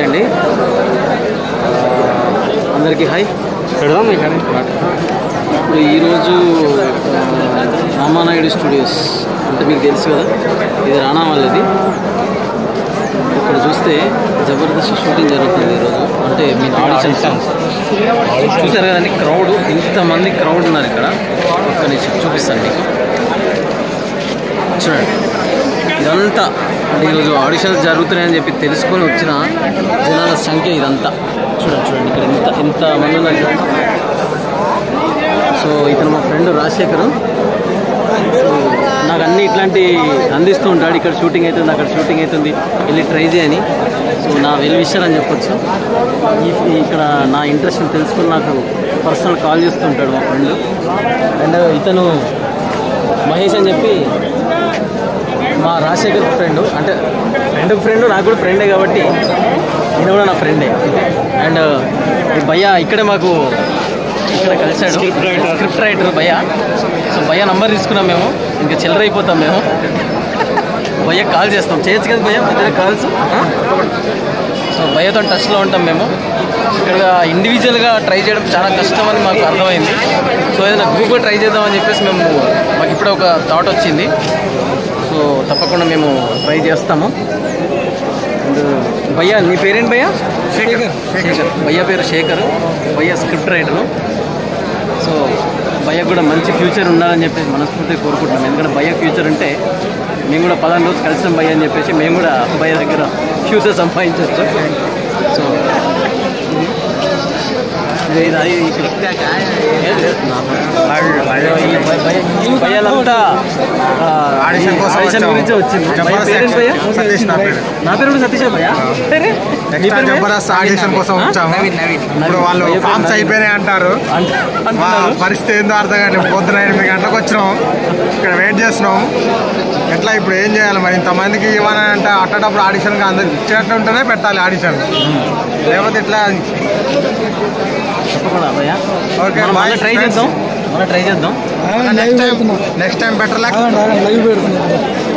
అండి అందరికీ హాయ్ పెడదాం ఇక్కడ ఇప్పుడు ఈరోజు ఆ, రామానాయుడు స్టూడియోస్ అంటే మీకు తెలుసు కదా ఇది రానా వాళ్ళది ఇక్కడ చూస్తే జబర్దస్త్ షూటింగ్ జరుగుతుంది ఈరోజు అంటే మీకు ఆడిషన్ చూసారు కదండి క్రౌడ్ ఇంతమంది క్రౌడ్ ఉన్నారు ఇక్కడ ఒక్క నిమిషం చూపిస్తాను మీకు చూడండి ఇదంతా అంటే ఈరోజు ఆడిషన్స్ జరుగుతున్నాయని చెప్పి తెలుసుకొని వచ్చిన జనాల సంఖ్య ఇదంతా చూడండి చూడండి ఇక్కడ ఇంత ఇంత మంది ఉన్నారు చూడండి సో ఇతను మా ఫ్రెండ్ రాజశేఖర్ సో నాకు అన్ని ఇట్లాంటి అందిస్తూ ఉంటాడు ఇక్కడ షూటింగ్ అవుతుంది అక్కడ షూటింగ్ అవుతుంది వెళ్ళి ట్రై చేయని సో నా వెల్ విషర్ అని చెప్పొచ్చు ఈ ఈ- ఇక్కడ నా ఇంట్రెస్ట్ తెలుసుకుని నాకు పర్సనల్ కాల్ చేస్తుంటాడు మా ఫ్రెండ్ అండ్ ఇతను మహేష్ అని చెప్పి మా రాజశేఖర్ ఫ్రెండ్ అంటే ఫ్రెండ్ ఫ్రెండ్ నాకు కూడా ఫ్రెండే కాబట్టి ఈయన కూడా నా ఫ్రెండే అండ్ ఈ భయ్య ఇక్కడే మాకు ఇక్కడ కలిసాడు Script writer. స్క్రిప్ట్ రైటర్ భయ్య సో భయ్య నంబర్ తీసుకున్నాం మేము ఇంకా చిల్లర అయిపోతాం మేము భయ్య కాల్ చేస్తాం చేయొచ్చు కదా భయ్య మధ్య కాల్స్ సో భయ్యతో టచ్లో ఉంటాం మేము ఇక్కడ ఇండివిజువల్గా ట్రై చేయడం చాలా కష్టం అని మాకు అర్థమైంది సో ఏదైనా గ్రూప్గా ట్రై చేద్దామని చెప్పేసి మేము మాకు ఇప్పుడే ఒక థాట్ వచ్చింది సో తప్పకుండా మేము ట్రై చేస్తాము అండ్ భయ్య నీ పేరేంటి భయ్య శేఖర్ శేఖర్ భయ్య పేరు శేఖర్ భయ్య స్క్రిప్ట్ రైటరు సో భయ్య కూడా మంచి ఫ్యూచర్ ఉండాలని చెప్పేసి మనస్ఫూర్తిగా కోరుకుంటున్నాం ఎందుకంటే భయ్య ఫ్యూచర్ ఉంటే మేము కూడా పలానా రోజు కలిసినాం భయ్య అని చెప్పేసి మేము కూడా భయ్య దగ్గర ఫ్యూచర్ సంపాదించవచ్చు సో ఇది అది ఇక్కడ ఏం లేదు. ఈ భయ- భయ- ఈ భయాలంతా ఆ, ఆడిషన్ కోసం ఆడిషన్ వచ్చాము. గురించే వచ్చింది భయ జబర్దస్త్ పేరేంటి భయ్య? సతీష్ నా పేరు. నా పేరు కూడా సతీష్ భయ్య పేరే? నీ ఎక్స్ట్రా పేరు భయ్య? జబర్దస్త్ ఆడిషన్ కోసం ఆ? వచ్చాము ఇప్పుడు వాళ్ళు భయ్య పేరు ఫామ్స్ నవీన్. అయిపోయినాయి అంటారు అంట- మా అంటున్నారు. పరిస్థితి ఏందో అర్థం కాదు పొద్దున ఎనిమిది గంటలకు వచ్చినాం ఇక్కడ వెయిట్ చేస్తున్నాం ఎట్లా ఇప్పుడు ఏం చేయాలి మరి ఇంతమందికి ఇవ్వని అంటే అట్టేటప్పుడు ఆడిషన్ అందరికి ఇచ్చేటట్టు ఉంటేనే పెట్టాలి ఆడిషన్ లేకపోతే ఇట్లా తప్పకుండా భయ్య ఓకే, మనం మళ్ళీ bye, ట్రై friends. చేద్దాం మళ్ళీ ట్రై చేద్దాం next time next time better luck live పెడుతున్నా